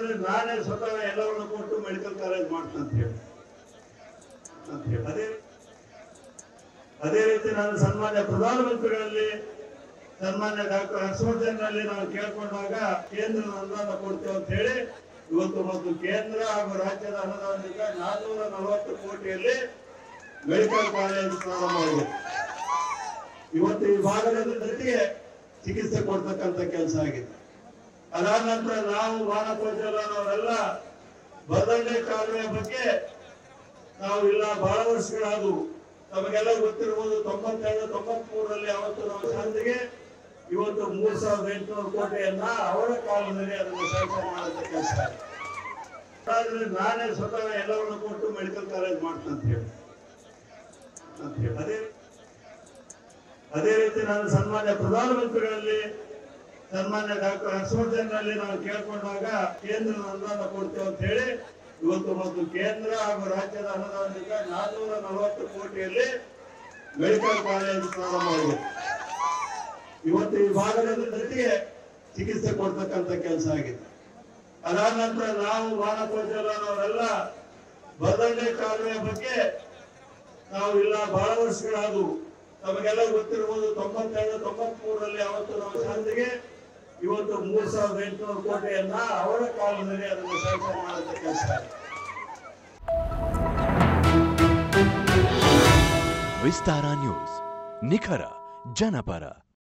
ಅದಾದ್ರೆ ನಾನೇ ಸ್ವತಃ ಎಲ್ಲವನ್ನು ಕೊಟ್ಟು ಮೆಡಿಕಲ್ ಕಾಲೇಜ್ ಮಾಡ್ತೀನಿ ಅಂತ ಹೇಳಿ ಅಂತ ಹೇಳಿ ಅದೇ ಅದೇ ರೀತಿ ನಾನು ಸನ್ಮಾನ್ಯ ಪ್ರಧಾನಮಂತ್ರಿಗಳಲ್ಲಿ ಸನ್ಮಾನ್ಯ ಡಾಕ್ಟರ್ ಹರ್ಷವರ್ಧನ್ನಲ್ಲಿ ನಾವು ಕೇಳ್ಕೊಂಡಾಗ ಕೇಂದ್ರ ಅನುದಾನ ಕೊಡ್ತೇವೆ ಅಂತ ಹೇಳಿ ಇವತ್ತು ಮತ್ತು ಕೇಂದ್ರ ಹಾಗೂ ರಾಜ್ಯದ ಅನುದಾನದಿಂದ ನಾನ್ನೂರ ನಲವತ್ತು ಕೋಟಿಯಲ್ಲಿ ಮೆಡಿಕಲ್ ಕಾಲೇಜ್ ಪ್ರಾರಂಭವಾಗಿದೆ ಇವತ್ತು ಈ ಭಾಗದ ಜೊತೆಗೆ ಚಿಕಿತ್ಸೆ ಕೊಡ್ತಕ್ಕಂಥ ಕೆಲಸ ಆಗಿದೆ ಅದಾದ ನಂತರ ನಾವು ಮಾನಕೋಜರವರೆಲ್ಲ ಬದಲನೆ ಕಾಲುವೆ ಬಗ್ಗೆ ನಾವು ಇಲ್ಲ ಬಹಳ ವರ್ಷಗಳಾದವು ನಮಗೆಲ್ಲ ಗೊತ್ತಿರಬಹುದು ತೊಂಬತ್ತೆರಡು ತೊಂಬತ್ ಮೂರರಲ್ಲಿ ಅವತ್ತು ನಮ್ಮ ಶಾಂತಿಗೆ ಇವತ್ತು ಮೂರ್ ಸಾವಿರದ ಎಂಟುನೂರು ಕೋಟಿಯನ್ನ ಅವರ ಕಾಲದಲ್ಲಿ ಅದನ್ನು ಶಾಂಕ್ಷನ್ ಮಾಡುವಂತ ಕೆಲಸ ಆದ್ರೆ ನಾನೇ ಸ್ವತಃ ಎಲ್ಲವನ್ನು ಕೊಟ್ಟು ಮೆಡಿಕಲ್ ಕಾಲೇಜ್ ಮಾಡ್ತೀನಿ ಅಂತ ಹೇಳಿ ಅಂತ ಹೇಳಿ ಅದೇ ಅದೇ ರೀತಿ ನಾನು ಸನ್ಮಾನ್ಯ ಪ್ರಧಾನಮಂತ್ರಿಗಳಲ್ಲಿ ಸನ್ಮಾನ್ಯ ಡಾಕ್ಟರ್ ಹರ್ಷವರ್ಧನ್ನಲ್ಲಿ ನಾವು ಕೇಳ್ಕೊಂಡಾಗ ಕೇಂದ್ರ ಅನುದಾನ ಕೊಡ್ತೇವೆ ಅಂತ ಹೇಳಿ ಇವತ್ತು ಮತ್ತು ಕೇಂದ್ರ ಹಾಗೂ ರಾಜ್ಯದ ಅನುದಾನದಿಂದ ನಾನ್ನೂರ ನಲವತ್ತು ಕೋಟಿಯಲ್ಲಿ ಮೆಡಿಕಲ್ ಕಾಲೇಜ್ ಪ್ರಾರಂಭವಾಗಿದೆ ಇವತ್ತು ಈ ಭಾಗದ ಜೊತೆಗೆ ಚಿಕಿತ್ಸೆ ಕೊಡ್ತಕ್ಕಂಥ ಕೆಲಸ ಆಗಿದೆ ಅದಾದ ನಂತರ ನಾವು ಮಾನಕೋಜರವರೆಲ್ಲ ಬದಲನೆ ಕಾಲುವೆ ಬಗ್ಗೆ ನಾವು ಇಲ್ಲ ಬಹಳ ವರ್ಷಗಳಾದವು ನಮಗೆಲ್ಲ ಗೊತ್ತಿರಬಹುದು ತೊಂಬತ್ತೆರಡು ತೊಂಬತ್ ಮೂರರಲ್ಲಿ ಅವತ್ತು ನಮ್ಮ ಶಾಂತಿಗೆ ಇವತ್ತು ಮೂರ್ ಸಾವಿರದ ಎಂಟುನೂರು ಕೋಟಿಯನ್ನ ಅವರ ಕಾಲದಲ್ಲಿ ಅದನ್ನು ಶಾಂಕ್ಷನ್ ಮಾಡುವಂತ ಕೆಲಸ ಆಗಿದೆ ವಿಸ್ತಾರ ನ್ಯೂಸ್ ನಿಖರ ಜನಪರ